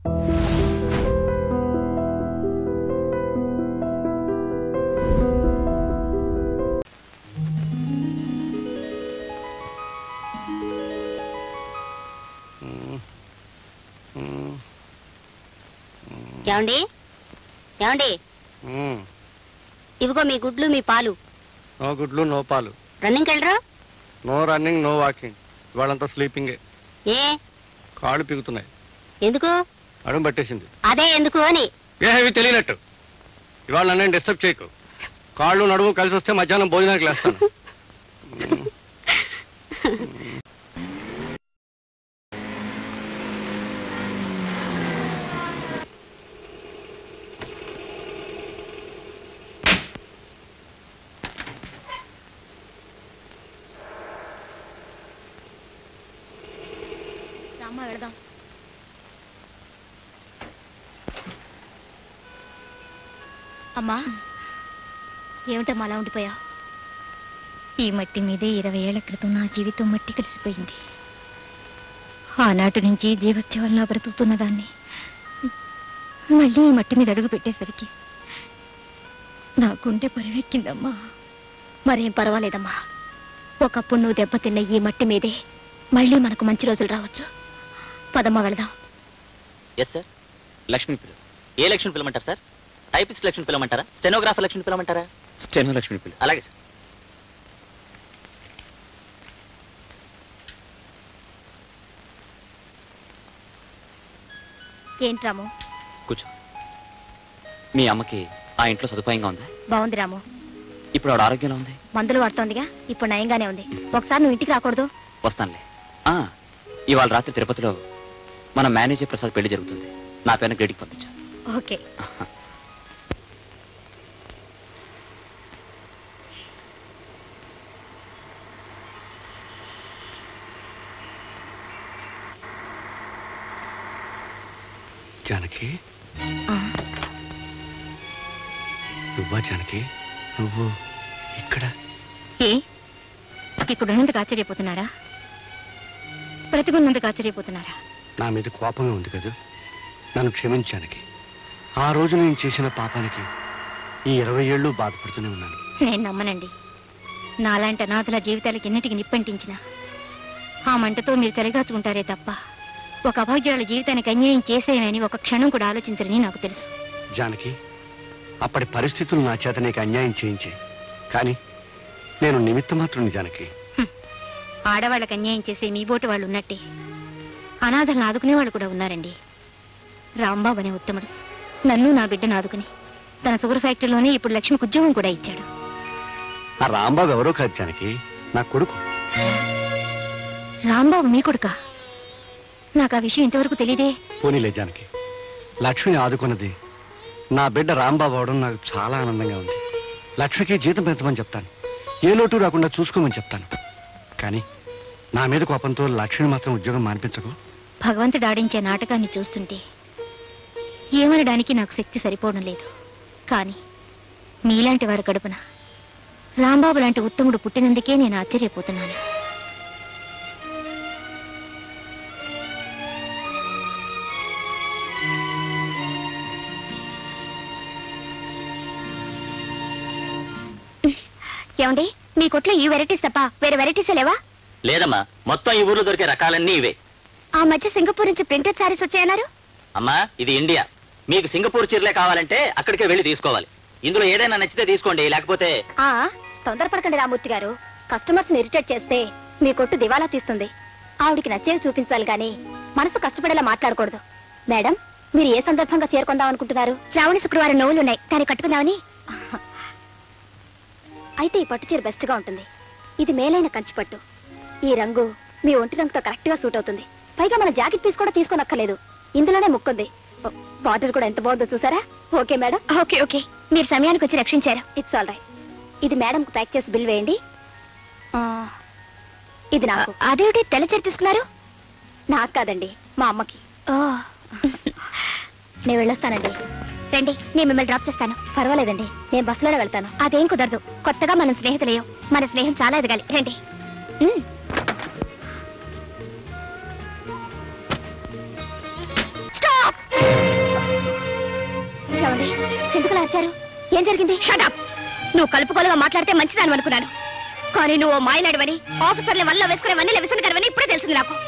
ఏమండి ఏమండి ఇవిగో మీ గుడ్లు మీ పాలు నో గుడ్లు నో పాలు రన్నింగ్కి వెళ్ళరా నో రన్నింగ్ నో వాకింగ్ ఇవాళంతా స్లీపింగే ఏ కాళ్ళు పీగుతున్నాయి ఎందుకు అడుగు పట్టేసింది అదే ఎందుకు అని ఏవి తెలియనట్టు ఇవాళ నన్ను డిస్టర్బ్ చేయకు కాళ్ళు నడుము కలిసి వస్తే మధ్యాహ్నం భోజనానికి లేస్తాను అమ్మ వెళదాం అమ్మా ఏమిటమ్మా అలా ఉండిపోయావు ఈ మట్టి మీదే ఇరవై ఏళ్ల క్రితం నా జీవితం మట్టి కలిసిపోయింది ఆనాటి నుంచి జీవోత్సవంలా బ్రతుకుతున్న దాన్ని మళ్ళీ ఈ మట్టి మీద అడుగు పెట్టేసరికి నా గుండె పరివెక్కిందమ్మా మరేం పర్వాలేదమ్మా ఒకప్పుడు నువ్వు దెబ్బతిన్న ఈ మట్టి మీదే మళ్ళీ మనకు మంచి రోజులు రావచ్చు పదమ్మా వెళదాం ఎస్ సార్ లక్ష్మీ పిలు ఏ లక్ష్మీ పిలమంటారు సార్ టైపిస్ట్ లక్ష్మీ పిలమంటారా స్టెనోగ్రాఫర్ లక్ష్మీ పిలమంటారా స్టెనో లక్ష్మీ పిలు అలాగే సార్ ఏంటి రాము కూర్చో మీ అమ్మకి ఆ ఇంట్లో సదుపాయంగా ఉందా బాగుంది రాము ఇప్పుడు ఆవిడ ఆరోగ్యంలో ఉంది మందులు వాడుతోందిగా ఇప్పుడు నయంగానే ఉంది ఒకసారి నువ్వు ఇంటికి రాకూడదు వస్తానులే ఆ, ఇవాళ రాత్రి తిరుపతిలో మన మేనేజర్ ప్రసాద్ పెళ్లి జరుగుతుంది నా పేరున గ్రేడికి పంపించా ఓకే జానకి నువ్వా జానకి నువ్వు ఇక్కడ ఏ ఇప్పుడు ఉన్నందుకు ఆశ్చర్యపోతున్నారా బ్రతికున్నందుకు ఆశ్చర్యపోతున్నారా నా మీద కోపంగా ఉంది కదా నన్ను క్షమించానికి ఆ రోజు నేను చేసిన పాపానికి ఈ ఇరవై ఏళ్ళు బాధపడుతూనే ఉన్నాను నేను నమ్మనండి నాలాంటి అనాథుల జీవితాలకి ఎన్నిటికి నిప్పంటించిన ఆ మంటతో మీరు చలిగాచుకుంటారే తప్ప ఒక అభాగ్యురాల జీవితానికి అన్యాయం చేసేయమని ఒక క్షణం కూడా ఆలోచించరని నాకు తెలుసు జానకి అప్పటి పరిస్థితులు నా చేత నీకు అన్యాయం చేయించే కానీ నేను నిమిత్త మాత్రం జానకి ఆడవాళ్ళకి అన్యాయం చేసే మీ బోటు వాళ్ళు ఉన్నట్టే అనాథలను ఆదుకునే వాళ్ళు కూడా ఉన్నారండి రాంబాబు అనే ఉత్తముడు నన్ను నా బిడ్డను ఆదుకుని తన షుగర్ ఫ్యాక్టరీలోనే ఇప్పుడు లక్ష్మికి ఉద్యోగం కూడా ఇచ్చాడు ఆ రాంబాబు ఎవరో కాదు జానకి నా కొడుకు రాంబాబు మీ కొడుకా నాకు ఆ విషయం ఇంతవరకు తెలియదే పోనీలే జానకి లక్ష్మిని ఆదుకున్నది నా బిడ్డ రాంబాబు అవడం నాకు చాలా ఆనందంగా ఉంది లక్ష్మికి జీతం పెంచమని చెప్తాను ఏ లోటు రాకుండా చూసుకోమని చెప్తాను కానీ నా మీద కోపంతో లక్ష్మిని మాత్రం ఉద్యోగం మానిపించకు భగవంతుడు ఆడించే నాటకాన్ని చూస్తుంటే ఏమనడానికి నాకు శక్తి సరిపోవడం లేదు కానీ మీలాంటి వారి గడుపున రాంబాబు లాంటి ఉత్తముడు పుట్టినందుకే నేను ఆశ్చర్యపోతున్నాను ఏమండి మీ కొట్లో ఈ వెరైటీస్ తప్ప వేరే వెరైటీస్ లేవా లేదమ్మా మొత్తం ఈ ఊర్లో దొరికే రకాలన్నీ ఇవే ఆ మధ్య సింగపూర్ నుంచి ప్రింటెడ్ సారీస్ వచ్చాయన్నారు అమ్మా ఇది ఇండియా మీకు సింగపూర్ చీరలే కావాలంటే అక్కడికే వెళ్ళి తీసుకోవాలి ఇందులో ఏదైనా నచ్చితే తీసుకోండి లేకపోతే ఆ తొందరపడకండి రామూర్తి గారు కస్టమర్స్ ని ఇరిటేట్ చేస్తే మీ కొట్టు దివాలా తీస్తుంది ఆవిడికి నచ్చేవి చూపించాలి గాని మనసు కష్టపడేలా మాట్లాడకూడదు మేడం మీరు ఏ సందర్భంగా చేరుకుందాం అనుకుంటున్నారు శ్రావణ శుక్రవారం నవ్వులు ఉన్నాయి దాన్ని కట్టుకుందామని అయితే ఈ పట్టు చీర బెస్ట్ గా ఉంటుంది ఇది మేలైన కంచి పట్టు ఈ రంగు మీ ఒంటి రంగుతో కరెక్ట్ గా సూట్ అవుతుంది పైగా మన జాకెట్ పీస్ కూడా తీసుకోనక్కర్లేదు ఇందులోనే ముక్కుంది బార్డర్ కూడా ఎంత బాగుందో చూసారా ఓకే మేడం ఓకే ఓకే మీరు సమయానికి వచ్చి రక్షించారు ఇట్స్ ఆల్ రైట్ ఇది మేడం కు ప్యాక్ చేసి బిల్ వేయండి ఆ, ఇది నాకు అదేమిటి తెల్లచీర తీసుకున్నారు నాకు కాదండి మా అమ్మకి నేను వెళ్ళొస్తానండి రండి నేను మిమ్మల్ని డ్రాప్ చేస్తాను పర్వాలేదండి నేను బస్సులోనే వెళ్తాను అదేం కుదరదు కొత్తగా మనం స్నేహితులేయం మన స్నేహం చాలా ఎదగాలి రండి ఉమ్. స్టాప్ ఏమండి ఎందుకు వచ్చారు ఏం జరిగింది షటప్ నువ్వు కలుపుకోలుగా మాట్లాడితే మంచిదాని అనుకున్నాను కానీ నువ్వు మాయలాడవని ఆఫీసర్ల వల్ల వేసుకునే వన్నీ విసనగరవని ఇప్పుడే తెలిసింది నాకు